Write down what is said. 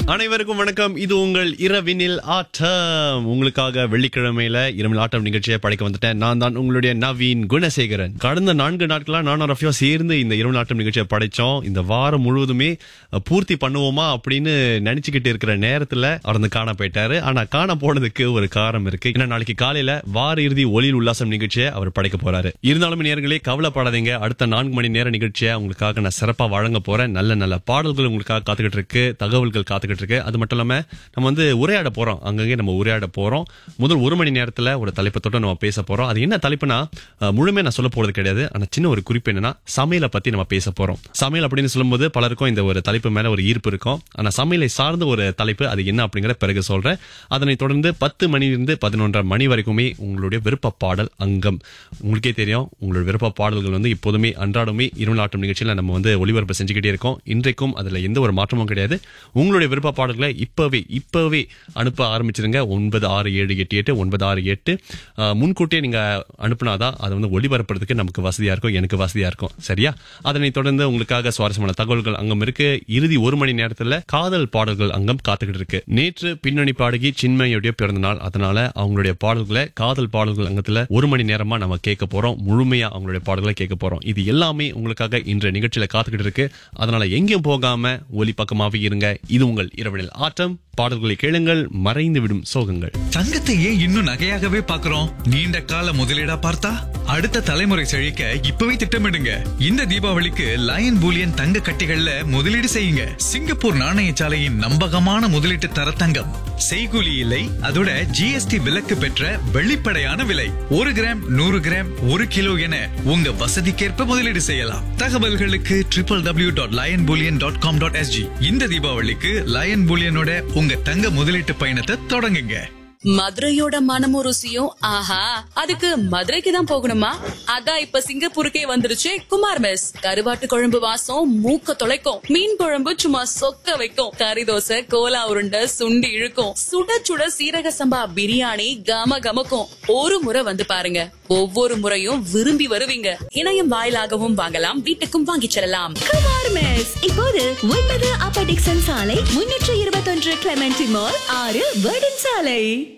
அனைவருக்கும் வணக்கம் இது உங்கள் இரவினில் ஆட்டம் உங்களுக்காக வெள்ளிக்கிழமையில இரவில் ஆட்டம் நிகழ்ச்சியை படைக்க வந்துட்டேன் நான் தான் உங்களுடைய நவீன் குணசேகரன் கடந்த நான்கு நாட்களா நானும் ரஃபியா சேர்ந்து இந்த இரவில் ஆட்டம் நிகழ்ச்சியை படைச்சோம் இந்த வாரம் முழுவதுமே அஹ், பூர்த்தி பண்ணுவோமா அப்படின்னு நினைச்சுக்கிட்டு இருக்கிற நேரத்துல அவர் வந்து காண போயிட்டாரு ஆனா காண போனதுக்கு ஒரு காரணம் இருக்கு ஏன்னா நாளைக்கு காலையில வார இறுதி ஒளியில் உல்லாசம் நிகழ்ச்சியை அவர் படைக்க போறாரு இருந்தாலும் நேர்களே கவலைப்படாதீங்க அடுத்த நான்கு மணி நேர நிகழ்ச்சியை உங்களுக்காக நான் சிறப்பா வழங்க போறேன் நல்ல நல்ல பாடல்கள் உங்களுக்காக காத்துக்கிட்டு இருக்கு தகவல்கள் காத்துக்கிட்டு இருக்கு அது மட்டும் இல்லாம நம்ம வந்து உரையாட போறோம் அங்கங்கே நம்ம உரையாட போறோம் முதல் ஒரு மணி நேரத்துல ஒரு தலைப்பை தொட்டு நம்ம பேச போறோம் அது என்ன தலைப்புனா அஹ், முழுமையா நான் சொல்ல போறது கிடையாது ஆனா சின்ன ஒரு குறிப்பு என்னன்னா சமையலை பத்தி நம்ம பேச போறோம் சமையல் அப்படின்னு சொல்லும்போது பலருக்கும் இந்த ஒரு தலைப்பு மேல ஒரு ஈர்ப்பு இருக்கும் ஆனா சமையலை சார்ந்த ஒரு தலைப்பு அது என்ன அப்படிங்கிற பிறகு சொல்றேன் அதனை தொடர்ந்து பத்து மணிலிருந்து பதினொன்றரை மணி வரைக்குமே உங்களுடைய விருப்ப பாடல் அங்கம் உங்களுக்கே தெரியும் உங்களுடைய விருப்ப பாடல்கள் வந்து இப்போதுமே அன்றாடமே இருமல் ஆட்டம் நிகழ்ச்சியில நம்ம வந்து ஒளிபரப்பு செஞ்சுக்கிட்டே இருக்கோம் இன்றைக்கும் அதுல எந்த ஒரு மாற்றமும் கிடையாது உங்களுடைய விருப்ப பாடல்களை இப்பவே இப்பவே அனுப்ப ஆரம்பிச்சிருங்க ஒன்பது ஆறு ஏழு எட்டு எட்டு ஒன்பது ஆறு எட்டு அஹ், முன்கூட்டியே நீங்க அனுப்புனாதான் அதை வந்து ஒளிபரப்புறதுக்கு நமக்கு வசதியா இருக்கும் எனக்கு வசதியா இருக்கும் சரியா அதனை தொடர்ந்து உங்களுக்காக சுவாரஸ்யமான தகவல்கள் அங்கம் இருக்கு இறுதி ஒரு மணி நேரத்துல காதல் பாடல்கள் அங்கம் காத்துக்கிட்டு இருக்கு நேற்று பின்னணி பாடகி சின்மையுடைய பிறந்த நாள் அதனால அவங்களுடைய பாடல்களை காதல் பாடல்கள் அங்கத்துல ஒரு மணி நேரமா நம்ம கேட்க போறோம் முழுமையா அவங்களுடைய பாடல்களை கேட்க போறோம் இது எல்லாமே உங்களுக்காக இன்றைய நிகழ்ச்சியில காத்துக்கிட்டு இருக்கு அதனால எங்கேயும் போகாம ஒலி பக்கமாவே இருங்க இது உங்கள் இரவனில் ஆட்டம் பாடல்களை கேளுங்கள் மறைந்து விடும் சோகங்கள் தங்கத்தை ஏன் இன்னும் நகையாகவே பார்க்கிறோம் நீண்ட கால முதலீடா பார்த்தா அடுத்த தலைமுறை செழிக்க இப்பவே திட்டமிடுங்க இந்த தீபாவளிக்கு லயன் பூலியன் தங்க கட்டிகள்ல முதலீடு செய்யுங்க சிங்கப்பூர் நாணயசாலையின் நம்பகமான முதலீட்டு தர தங்கம் செய்கூலி இல்லை அதோட ஜிஎஸ்டி விலக்கு பெற்ற வெளிப்படையான விலை ஒரு கிராம் நூறு கிராம் ஒரு கிலோ என உங்க வசதிக்கேற்ப முதலீடு செய்யலாம் தகவல்களுக்கு triple W dot Lion Bullion dot com dot SG இந்த தீபாவளிக்கு லயன் பூலியனோட உங்க தங்க முதலீட்டு பயணத்தை தொடங்குங்க மதுரையோட மனமும் ருசியும் ஆஹா அதுக்கு மதுரைக்கு தான் போகணுமா அதான் இப்ப சிங்கப்பூருக்கே வந்துருச்சு குமார் மெஸ் கருவாட்டு குழம்பு வாசம் மூக்க தொலைக்கும் மீன் குழம்பு சும்மா சொக்க வைக்கும் கறி தோசை கோலா உருண்டை சுண்டி இழுக்கும் சுட சுட சீரக சம்பா பிரியாணி கம கமக்கும் ஒரு முறை வந்து பாருங்க ஒவ்வொரு முறையும் விரும்பி வருவீங்க இணையம் வாயிலாகவும் வாங்கலாம் வீட்டுக்கும் வாங்கிச் செல்லலாம் குமார் மெஸ் இப்போது ஒன்பது அப்பர் டிக்சன் சாலை முன்னூற்று இருபத்தொன்று கிளமெண்டி மால் ஆறு வேர்டன் சாலை